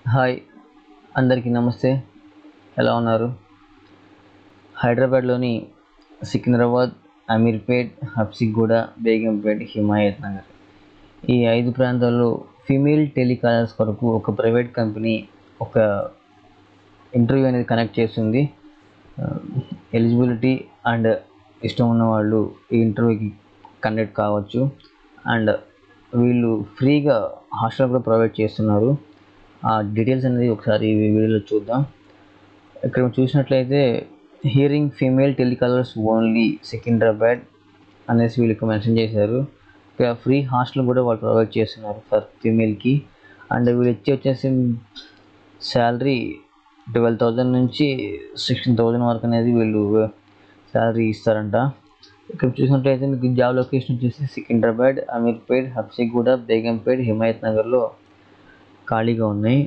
hi అందరికీ నమస్తే ఎలా ఉన్నారు హైదరాబాద్లోని సికింద్రాబాద్ అమీర్పేట్ హబ్సిగూడ బేగంపేట్ హిమాయత్ నగర్ ఈ ఐదు ప్రాంతాల్లో ఫీమేల్ టెలికాలర్స్ కొరకు ఒక ప్రైవేట్ కంపెనీ ఒక ఇంటర్వ్యూ అనేది కనెక్ట్ చేస్తుంది ఎలిజిబిలిటీ అండ్ ఇష్టం ఉన్న వాళ్ళు ఈ ఇంటర్వ్యూకి కండక్ట్ కావచ్చు అండ్ వీళ్ళు ఫ్రీగా హాస్టల్ కూడా ప్రొవైడ్ చేస్తున్నారు ఆ డీటెయిల్స్ అనేది ఒకసారి ఈ వీడియోలో చూద్దాం ఇక్కడ మనం చూసినట్లయితే hiring female telecallers only Secunderabad అనేసి వీళ్ళకి మెన్షన్ చేశారు ఇక్కడ ఫ్రీ హాస్టల్ కూడా వాళ్ళు ప్రొవైడ్ చేస్తున్నారు ఫర్ ఫీమేల్కి అండ్ వీళ్ళు ఇచ్చి వచ్చేసి శాలరీ ట్వెల్వ్ థౌజండ్ నుంచి సిక్స్టీన్ థౌజండ్ వరకు అనేది వీళ్ళు శాలరీ ఇస్తారంట ఇక్కడ చూసినట్లయితే మీకు జాబ్ లొకేషన్ వచ్చేసి సికింద్రాబాద్ అమీర్పేట్ హబ్సిగూడ బేగంపేట్ హిమాయత్ నగర్లో ఖాళీగా ఉన్నాయి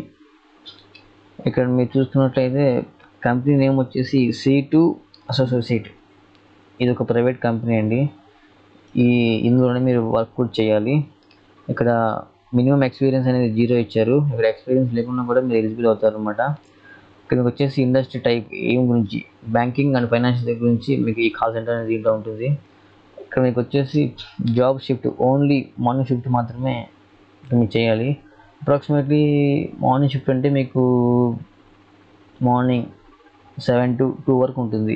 ఇక్కడ మీరు చూసుకున్నట్లయితే కంపెనీ నేమ్ వచ్చేసి సి టూ అసోసియేట్ ఇది ఒక ప్రైవేట్ కంపెనీ అండి ఈ ఇందులోనే మీరు వర్క్ కూడా చేయాలి ఇక్కడ మినిమం ఎక్స్పీరియన్స్ అనేది జీరో ఇచ్చారు ఇక్కడ ఎక్స్పీరియన్స్ లేకుండా కూడా మీరు ఎలిజిబుల్ అవుతారు అనమాట ఇక్కడ మీకు వచ్చేసి ఇండస్ట్రీ టైప్ ఏం గురించి బ్యాంకింగ్ అండ్ ఫైనాన్షియల్ గురించి మీకు ఈ కాల్ సెంటర్ అనేది దీంట్లో ఉంటుంది ఇక్కడ మీకు వచ్చేసి job shift only morning shift మాత్రమే మీరు చేయాలి అప్రాక్సిమేట్లీ మార్నింగ్ షిఫ్ట్ అంటే మీకు మార్నింగ్ సెవెన్ టు టూ వరకు ఉంటుంది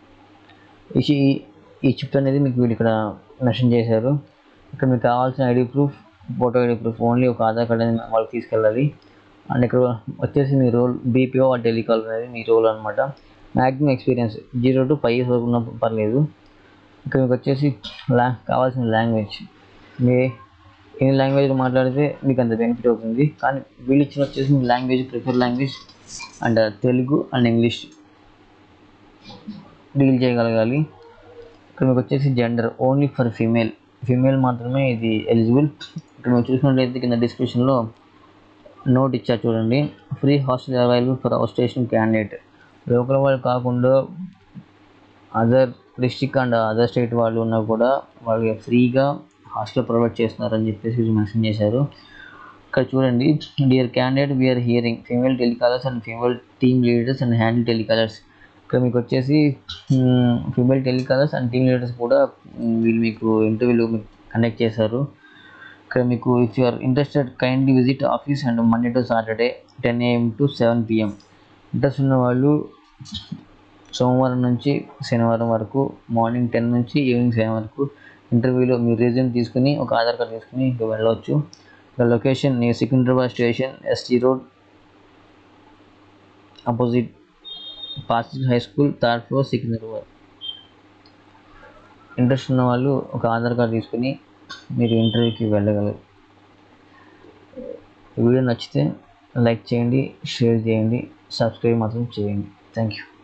ఈ షి- ఈ షిఫ్ట్ అనేది మీకు వీళ్ళు ఇక్కడ మెన్షన్ చేశారు ఇక్కడ మీకు కావాల్సిన ID proof photo ID proof only ఒక ఆధార్ కార్డ్ అనేది వాళ్ళకి తీసుకెళ్ళాలి అండ్ ఇక్కడ వచ్చేసి మీ రోల్ బీపీఓ ఆ టెలికాల్ అనేది మీ రోల్ అనమాట maximum experience zero to five years వరకు ఉన్నా పర్లేదు ఇక్కడ మీకు వచ్చేసి లా కావాల్సిన లాంగ్వేజ్ మీ ఎన్ని లాంగ్వేజ్ మాట్లాడితే మీకు అంత బెనిఫిట్ అవుతుంది కానీ వీళ్ళు ఇచ్చిన వచ్చేసి మీ language prefer language and Telugu and English deal చేయగలగాలి ఇక్కడ మీకు వచ్చేసి gender only for female female మాత్రమే ఇది ఎలిజిబుల్ ఇక్కడ మీరు చూసినట్లయితే కింద డిస్క్రిప్షన్లో నోట్ ఇచ్చారు చూడండి free hostel available for our station candidate local వాళ్ళు కాకుండా other district and other state వాళ్ళు ఉన్నా కూడా వాళ్ళకి ఫ్రీగా హాస్టల్ ప్రొవైడ్ చేస్తున్నారని చెప్పేసి మెన్షన్ చేశారు ఇక్కడ చూడండి dear candidate we are hiring female telecallers and female team leaders and handle telecallers ఇక్కడ మీకు వచ్చేసి female telecallers and team leaders కూడా మ్, వీళ్ళు మీకు ఇంటర్వ్యూలు కండక్ట్ చేశారు ఇక్కడ మీకు if you are interested kindly visit office and Monday to Saturday ten AM to seven PM interest ఉన్న వాళ్ళు సోమవారం నుంచి శనివారం వరకు మార్నింగ్ టెన్ నుంచి ఈవినింగ్ సెవెన్ వరకు ఇంటర్వ్యూలో మీ రిజ్యూమ్ తీసుకుని ఒక ఆధార్ కార్డ్ తీసుకుని ఇంకా వెళ్ళవచ్చు ఇక్కడ లొకేషన్ నీ Secunderabad station ST road opposite పాసిట్ high school third floor Secunderabad interest ఉన్న వాళ్ళు ఒక ఆధార్ కార్డ్ తీసుకుని మీరు ఇంటర్వ్యూకి వెళ్ళగలరు ఈ వీడియో నచ్చితే లైక్ చేయండి షేర్ చేయండి సబ్స్క్రైబ్ మాత్రం చేయండి థ్యాంక్ యూ